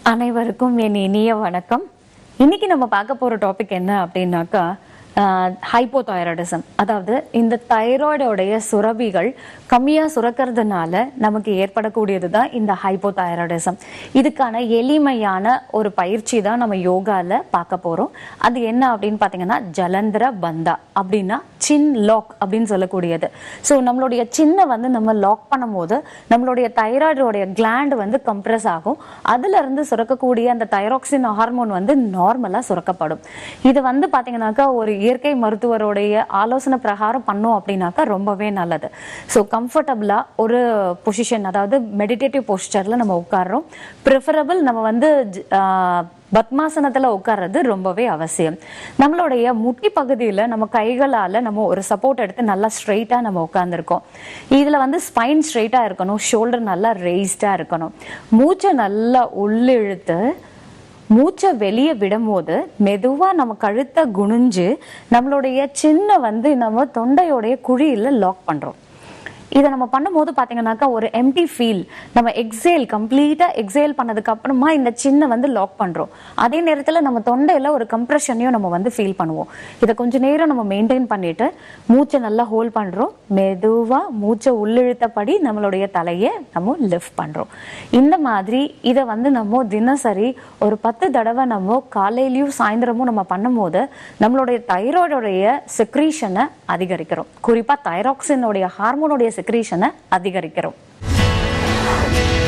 அனைவருக்கும் என் இனிய வணக்கம் இன்னைக்கு நம்ம பார்க்க போற டாபிக் என்ன அப்படின்னாக்கா ஹைப்போதைராய்டிசம் அதாவது இந்த தைராய்டோடைய சுரபிகள் கம்மியா சுரக்கிறதுனால நமக்கு ஏற்படக்கூடியது தான் இந்த ஹைப்போதைராய்டிசம் இதுக்கான எளிமையான ஒரு பயிற்சி தான் நம்ம யோகால பார்க்க போறோம் அது என்ன அப்படின்னு பார்த்தீங்கன்னா ஜலந்திர பந்தா அப்படின்னா சின் லாக் அப்படின்னு சொல்லக்கூடியது ஸோ நம்மளுடைய சின்ன வந்து நம்ம லாக் பண்ணும்போது நம்மளுடைய தைராய்டோடைய கிளாண்ட் வந்து கம்ப்ரஸ் ஆகும் அதுல இருந்து சுரக்கக்கூடிய அந்த தைராக்சின் ஹார்மோன் வந்து நார்மலா சுரக்கப்படும் இது வந்து பாத்தீங்கன்னாக்கா ஒரு இயற்கை மருத்துவருடைய ஆலோசனை பிரகாரம் பண்ணோம் அப்படின்னாக்கா ரொம்பவே நல்லது ஸோ கம்ஃபர்டபுளா ஒரு பொசிஷன் அதாவது மெடிடேட்டிவ் போஸ்டர்ல நம்ம உட்கார்றோம் ப்ரிஃபரபிள் நம்ம வந்து ஜ- ஆஹ் பத்மாசனத்துல உட்கார்றது ரொம்பவே அவசியம் நம்மளுடைய முட்டி பகுதியில நம்ம கைகளால நம்ம ஒரு சப்போர்ட் எடுத்து நல்லா ஸ்ட்ரெயிட்டா நம்ம உட்கார்ந்துருக்கோம் இதுல வந்து ஸ்பைன் ஸ்ட்ரெயிட்டா இருக்கணும் ஷோல்டர் நல்லா ரெய்ஸ்டா இருக்கணும் மூச்சை நல்லா உள்ளிழுத்து மூச்சை வெளியே விடும்போது மெதுவா நம்ம கழுத்தை குனிஞ்சு நம்மளுடைய சின்ன வந்து நம்ம தொண்டையோடைய குழியில லாக் பண்றோம் இதை நம்ம பண்ணும்போது பாத்தீங்கன்னாக்கா ஒரு எம்டி ஃபீல் நம்ம எக்ஸேல் கம்ப்ளீட்டா எக்ஸேல் பண்ணதுக்கு அப்புறமா இந்த சின்ன வந்து லாக் பண்றோம் அதே நேரத்துல நம்ம தொண்டையில ஒரு கம்ப்ரெஷனையும் நம்ம வந்து ஃபீல் பண்ணுவோம் இதை கொஞ்ச நேரம் நம்ம மெயின்டைன் பண்ணிட்டு மூச்சை நல்லா ஹோல்ட் பண்றோம் மெதுவா மூச்சை உள்ளிழுத்தபடி நம்மளுடைய தலையை நம்ம லிஃப்ட் பண்றோம் இந்த மாதிரி இதை வந்து நம்ம தினசரி ஒரு பத்து தடவை நம்ம காலையிலயும் சாயந்தரமும் நம்ம பண்ணும்போது நம்மளுடைய தைராய்டோடைய செக்ரீஷனை அதிகரிக்கிறோம் குறிப்பா தைராக்சினுடைய ஹார்மோனுடைய செக்ரீஷனை அதிகரிக்கிறோம்